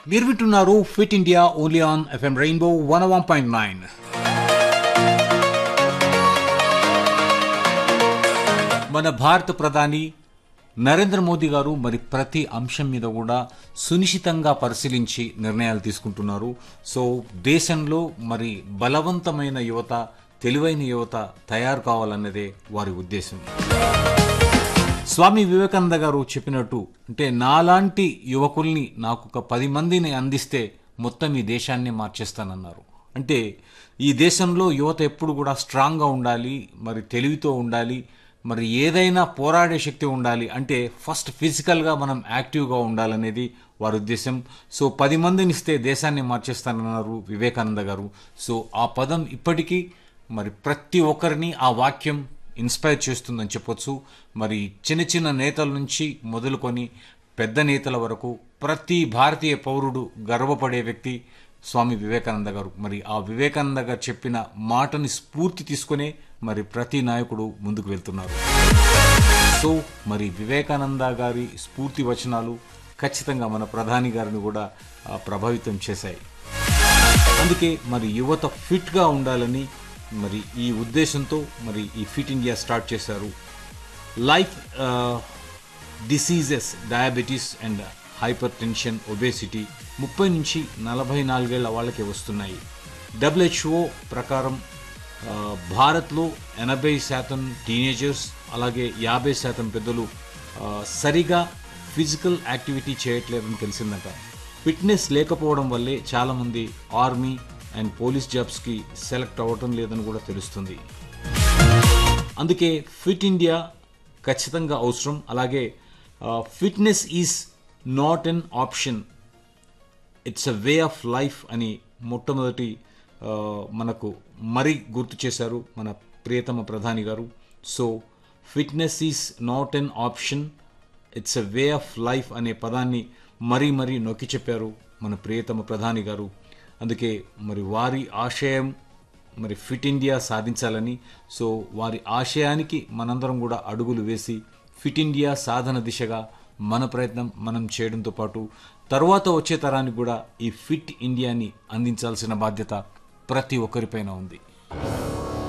మీరు వింటున్నారు Fit India only on FM rainbow one one point nine మన భారత ప్రధాని నరేంద్ర మోదీ గారు మరి ప్రతి అంశం మీద కూడా సునిశ్చితంగా పరిశీలించి నిర్ణయాలు తీసుకుంటున్నారు సో దేశంలో మరి బలవంతమైన యువత తెలివైన యువత తయారు కావాలన్నదే వారి ఉద్దేశం స్వామి వివేకానంద గారు చెప్పినట్టు అంటే నాలాంటి యువకుల్ని నాకు ఒక పది మందిని అందిస్తే మొత్తం ఈ దేశాన్ని మార్చేస్తానన్నారు అంటే ఈ దేశంలో యువత ఎప్పుడు కూడా స్ట్రాంగ్గా ఉండాలి మరి తెలివితో ఉండాలి మరి ఏదైనా పోరాడే శక్తి ఉండాలి అంటే ఫస్ట్ ఫిజికల్గా మనం యాక్టివ్గా ఉండాలనేది వారి ఉద్దేశం సో పది మందిని ఇస్తే దేశాన్ని మార్చేస్తానన్నారు వివేకానంద గారు సో ఆ పదం ఇప్పటికీ మరి ప్రతి ఒక్కరిని ఆ వాక్యం ఇన్స్పైర్ చేస్తుందని చెప్పొచ్చు మరి చిన్న చిన్న నేతల నుంచి మొదలుకొని పెద్ద నేతల వరకు ప్రతి భారతీయ పౌరుడు గర్వపడే వ్యక్తి స్వామి వివేకానంద గారు మరి ఆ వివేకానంద గారు చెప్పిన మాటని స్ఫూర్తి తీసుకునే మరి ప్రతి నాయకుడు ముందుకు వెళ్తున్నారు సో మరి వివేకానంద గారి స్ఫూర్తి వచనాలు ఖచ్చితంగా మన ప్రధాని గారిని కూడా ఆ, ప్రభావితం చేశాయి అందుకే మరి యువత ఫిట్గా ఉండాలని మరి ఈ ఉద్దేశంతో మరి ఈ ఫిట్ ఇండియా స్టార్ట్ చేశారు life diseases diabetes and hypertension obesity ముప్పై నుంచి నలభై నాలుగేళ్ల వాళ్ళకి వస్తున్నాయి డబ్ల్యూహెచ్ఓ ప్రకారం ఆ, భారత్లో ఎనభై శాతం టీనేజర్స్ అలాగే యాభై శాతం పెద్దలు ఆ, సరిగా ఫిజికల్ యాక్టివిటీ చేయట్లేదని తెలిసిందట ఫిట్నెస్ లేకపోవడం వల్లే చాలామంది ఆర్మీ అండ్ పోలీస్ జాబ్స్కి సెలెక్ట్ అవ్వటం లేదని కూడా తెలుస్తుంది అందుకే ఫిట్ ఇండియా ఖచ్చితంగా అవసరం అలాగే fitness is not an option it's a way of life అని మొట్టమొదటి ఆ, మనకు మరీ గుర్తు చేశారు మన ప్రియతమ ప్రధాని గారు so fitness is not an option it's a way of life అనే పదాన్ని మరీ మరీ నొక్కి చెప్పారు మన ప్రియతమ ప్రధాని గారు అందుకే మరి వారి ఆశయం మరి ఫిట్ ఇండియా సాధించాలని సో వారి ఆశయానికి మనందరం కూడా అడుగులు వేసి ఫిట్ ఇండియా సాధన దిశగా మన ప్రయత్నం మనం చేయడంతో పాటు తరువాత వచ్చే తరానికి కూడా ఈ ఫిట్ ఇండియాని అందించాల్సిన బాధ్యత ప్రతి ఒక్కరిపైన ఉంది